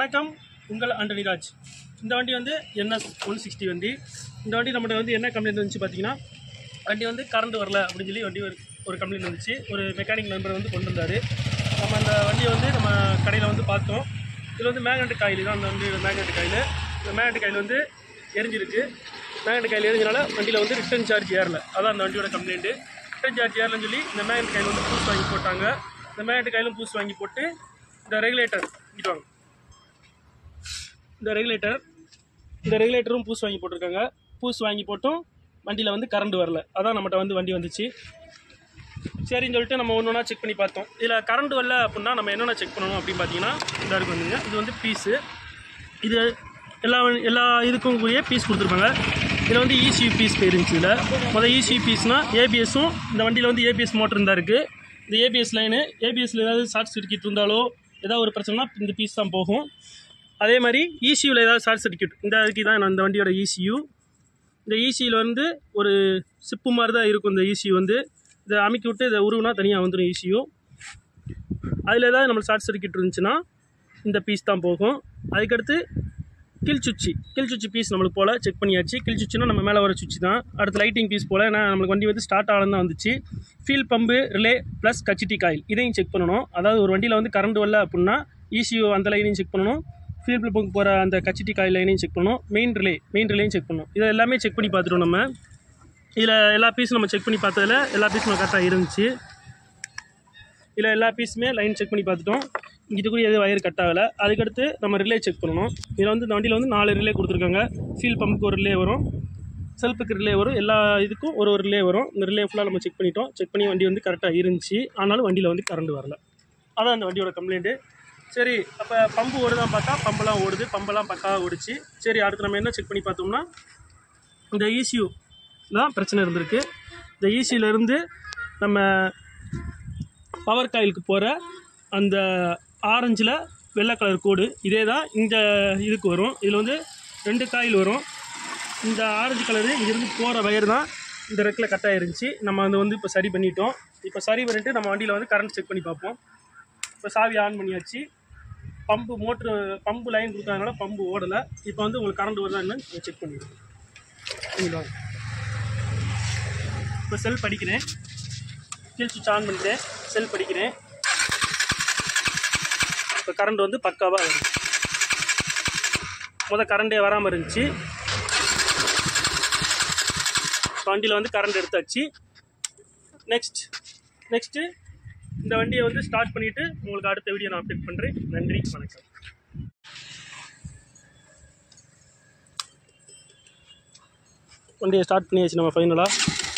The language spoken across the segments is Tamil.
வணக்கம் உங்கள் ஆண்டனிராஜ் இந்த வண்டி வந்து என்எஸ் ஒன் சிக்ஸ்டி வண்டி இந்த வண்டி நம்மகிட்ட வந்து என்ன கம்ப்ளைண்ட் வந்துச்சு பார்த்தீங்கன்னா வண்டி வந்து கரண்ட் வரல அப்படின்னு சொல்லி வண்டி ஒரு ஒரு கம்ப்ளைண்ட் வந்துச்சு ஒரு மெக்கானிக் நண்பர் வந்து கொண்டு வந்தார் நம்ம அந்த வண்டியை வந்து நம்ம கடையில் வந்து பார்த்தோம் இதில் வந்து மேக்னெட் காயில் தான் அந்த வண்டி மேக்னெட் காயில் இந்த மேக்னெட் காயில் வந்து எரிஞ்சிருக்கு மேக்னெட் காயில் எரிஞ்சனால வண்டியில் வந்து ரிட்டர்ன் சார்ஜ் ஏறல அதான் அந்த வண்டியோட கம்ப்ளைண்ட்டு ரிட்டர்ன் சார்ஜ் ஏறலன்னு சொல்லி இந்த மேக்னெட் காயில் வந்து பூஸ் வாங்கி போட்டாங்க இந்த மேக்னெட் காயிலும் பூஸ் வாங்கி போட்டு இந்த ரெகுலேட்டர் இங்கிட்டு இந்த ரெகுலேட்டர் இந்த ரெகுலேட்டரும் பூஸ் வாங்கி போட்டிருக்காங்க பூஸ் வாங்கி போட்டும் வண்டியில் வந்து கரண்ட் வரல அதான் நம்மகிட்ட வந்து வண்டி வந்துச்சு சரின்னு சொல்லிட்டு நம்ம ஒன்று ஒன்றா செக் பண்ணி பார்த்தோம் இதில் கரண்ட் வரல அப்படின்னா நம்ம என்னென்ன செக் பண்ணணும் அப்படின்னு பார்த்தீங்கன்னா இந்த இருக்கு வந்துங்க இது வந்து பீஸு இது எல்லா எல்லா இதுக்கும் கூடிய பீஸ் கொடுத்துருப்பாங்க இதில் வந்து இசியூ பீஸ் போயிருந்துச்சு இதில் முதல் இசியூ பீஸ்னால் ஏபிஎஸும் இந்த வண்டியில் வந்து ஏபிஎஸ் மோட்டர் தான் இருக்குது இந்த ஏபிஎஸ் லைனு ஏபிஎஸ்ல ஏதாவது ஷார்ட் சர்க்கிட் இருந்தாலோ ஏதாவது ஒரு பிரச்சனைனா இந்த பீஸ் தான் போகும் அதே மாதிரி இசியூவில் ஏதாவது ஷார்ட் சர்க்கியூட் இந்த அதுக்கு தான் நான் இந்த வண்டியோட இசியூ இந்த இசியில் வந்து ஒரு சிப்பு மாதிரி தான் இருக்கும் இந்த இசியூ வந்து இதை அமைக்கி விட்டு இதை உருவுனா தனியாக வந்துடும் இசியூ அதில் ஏதாவது நம்ம ஷார்ட் சர்க்கியூட் இருந்துச்சுன்னா இந்த பீஸ் தான் போகும் அதுக்கடுத்து kill switch kill switch piece நம்மளுக்கு போல் செக் பண்ணியாச்சு கில் சுச்சினா நம்ம மேலே வர சுச்சி தான் அடுத்து லைட்டிங் பீஸ் போல் ஏன்னா நம்மளுக்கு வண்டி வந்து ஸ்டார்ட் ஆகலாம் தான் வந்துச்சு ஃபீல் பம்பு ரிலே ப்ளஸ் கச்சிட்டி காயில் இதையும் செக் பண்ணணும் அதாவது ஒரு வண்டியில் வந்து கரண்ட் வரல அப்படின்னா இசியூ அந்த லைனையும் செக் பண்ணணும் ஃபீல் பம்புக்கு போகிற அந்த கச்சிட்டி காயில் லைனையும் செக் பண்ணணும் மெயின் ரிலே மெயின் ரிலேயும் செக் பண்ணணும் இதை எல்லாமே செக் பண்ணி பார்த்துட்டோம் நம்ம இதில் எல்லா பீஸும் நம்ம செக் பண்ணி பார்த்ததுல எல்லா பீஸும் கரெக்டாக இருந்துச்சு இதில் எல்லா பீஸுமே லைன் செக் பண்ணி பார்த்துட்டோம் இங்கிட்டு கூட எதுவும் வயர் கட் ஆகலை அதுக்கடுத்து நம்ம ரிலே செக் பண்ணணும் இதில் வந்து இந்த வண்டியில் வந்து நாலு ரிலே கொடுத்துருக்காங்க ஃபீல் பம்புக்கு ஒரு ரிலே வரும் செல்ஃபுக்கு ரிலே வரும் எல்லா இதுக்கும் ஒரு ஒரு ரிலே வரும் இந்த ரிலே ஃபுல்லாக நம்ம செக் பண்ணிட்டோம் செக் பண்ணி வண்டி வந்து கரெக்டாக இருந்துச்சு ஆனாலும் வண்டியில் வந்து கரண்ட் வரல அதான் அந்த வண்டியோட கம்ப்ளைண்ட்டு சரி அப்போ பம்பு ஓடுதான் பார்த்தா பம்பெல்லாம் ஓடுது பம்பெல்லாம் பக்காவாக ஓடிச்சு சரி அடுத்து நம்ம என்ன செக் பண்ணி பார்த்தோம்னா இந்த இசியூ தான் பிரச்சனை இருந்திருக்கு இந்த ECU ல இருந்து நம்ம பவர் காயிலுக்கு போகிற அந்த ஆரஞ்சில் வெள்ளை கலர் கோடு இதே தான் இந்த இதுக்கு வரும் இதில் வந்து ரெண்டு காயில் வரும் இந்த ஆரஞ்சு கலரு இங்கேருந்து போகிற வயர் தான் இந்த ரெக்கில் கட் ஆயிருந்துச்சு நம்ம வந்து வந்து இப்போ சரி பண்ணிட்டோம் இப்போ சரி பண்ணிட்டு நம்ம வண்டியில் வந்து கரண்ட் செக் பண்ணி பார்ப்போம் இப்போ சாவி ஆன் பண்ணியாச்சு பம்பு மோட்ரு பம்பு லைன் கொடுத்ததுனால பம்பு ஓடலை இப்போ வந்து உங்களுக்கு கரண்ட் வருதா என்னன்னு செக் பண்ணிடுவோம் இங்க வாங்க. இப்போ செல் படிக்கிறேன் கீழ் சுவிட்ச் ஆன் பண்ணிட்டேன் செல் படிக்கிறேன் இப்போ கரண்ட் வந்து பக்காவாக வருது முத கரண்டே வராமல் இருந்துச்சு வண்டியில் வந்து கரண்ட் எடுத்தாச்சு நெக்ஸ்ட் நெக்ஸ்ட்டு இந்த வண்டியை வந்து ஸ்டார்ட் பண்ணிவிட்டு உங்களுக்கு அடுத்த வீடியோ நான் அப்டேட் பண்ணுறேன் நன்றி வணக்கம் வண்டியை ஸ்டார்ட் பண்ணியாச்சு நம்ம ஃபைனலாக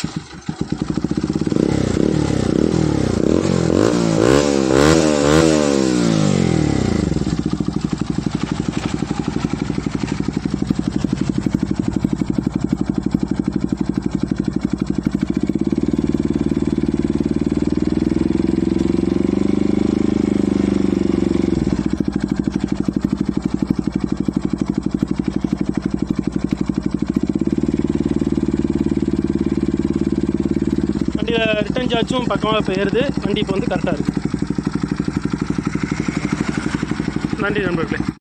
வண்டியில் ரிட்டர்ன் சார்ஜும் பக்கமாக இப்போ ஏறுது வண்டி இப்போ வந்து கரெக்டாக இருக்குது நன்றி நண்பர்களே